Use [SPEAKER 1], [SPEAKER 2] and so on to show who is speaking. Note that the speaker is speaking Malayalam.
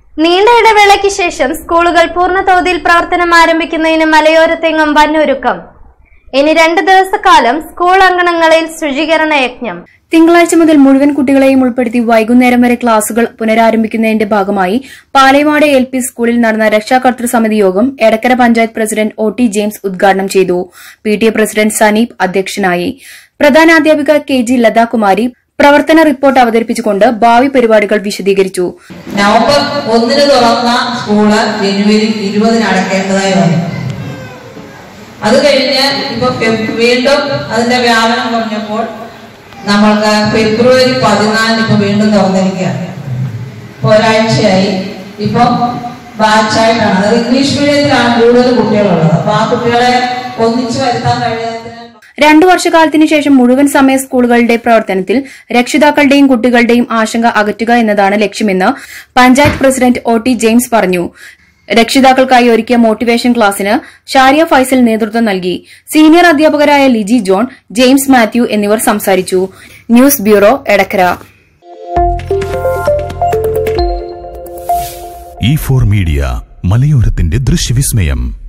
[SPEAKER 1] നീണ്ട ഇടവേളയ്ക്ക് ശേഷം സ്കൂളുകൾ പൂർണ്ണതോതിൽ പ്രവർത്തനം ആരംഭിക്കുന്നതിന് മലയോരത്തെങ്ങും വന്നൊരുക്കം ഇനി രണ്ട് ദിവസക്കാലം സ്കൂൾ അങ്കണങ്ങളിൽ ശുചീകരണ യജ്ഞം
[SPEAKER 2] തിങ്കളാഴ്ച മുതൽ മുഴുവൻ കുട്ടികളെയും ഉൾപ്പെടുത്തി വൈകുന്നേരം വരെ ക്ലാസുകൾ പുനരാരംഭിക്കുന്നതിന്റെ ഭാഗമായി പാലയമാട് എൽ പി സ്കൂളിൽ നടന്ന രക്ഷാകർതൃ സമിതി യോഗം Edakkara panchayat president O T James ഉദ്ഘാടനം ചെയ്തു P T A president Saneep അധ്യക്ഷനായി പ്രധാനാധ്യാപിക കെ ജി ലതാകുമാരി പ്രവർത്തന റിപ്പോർട്ട് അവതരിപ്പിച്ചുകൊണ്ട് ഭാവി പരിപാടികൾ വിശദീകരിച്ചു
[SPEAKER 3] നവംബർ ഒന്നിന് തുറന്ന സ്കൂള് ജനുവരി ഇരുപതിന് അടയ്ക്കേണ്ടതായി വന്നു അത് കഴിഞ്ഞ് ഇപ്പൊ ഫെബ്- വീണ്ടും അതിന്റെ വ്യാപനം കുറഞ്ഞപ്പോൾ നമ്മൾക്ക് ഫെബ്രുവരി പതിനാലിന് ഇപ്പൊ വീണ്ടും തുറന്നിരിക്കുകയാണ് ഇപ്പൊ ഒരാഴ്ചയായി ഇപ്പൊ ബാച്ചായിട്ടാണ് അത് ഇംഗ്ലീഷ് മീഡിയത്തിലാണ് കൂടുതൽ കുട്ടികളുള്ളത് അപ്പൊ ആ കുട്ടികളെ ഒന്നിച്ചു വരുത്താൻ കഴിയാത്തതിന്
[SPEAKER 2] രണ്ടു വർഷക്കാലത്തിനു ശേഷം മുഴുവൻ സമയ സ്കൂളുകളുടെ പ്രവർത്തനത്തിൽ രക്ഷിതാക്കളുടെയും കുട്ടികളുടെയും ആശങ്ക അകറ്റുക എന്നതാണ് ലക്ഷ്യമെന്ന് panchayat president O T James പറഞ്ഞു രക്ഷിതാക്കൾക്കായി ഒരുക്കിയ മോട്ടിവേഷൻ ക്ലാസിന് ഷാരിയ ഫൈസൽ നേതൃത്വം നൽകി സീനിയർ അധ്യാപകരായ ലിജി ജോൺ ജെയിംസ് മാത്യു എന്നിവർ സംസാരിച്ചു news bureau Edakkara
[SPEAKER 4] E four media മലയോരത്തിന്റെ ദൃശ്യവിസ്മയം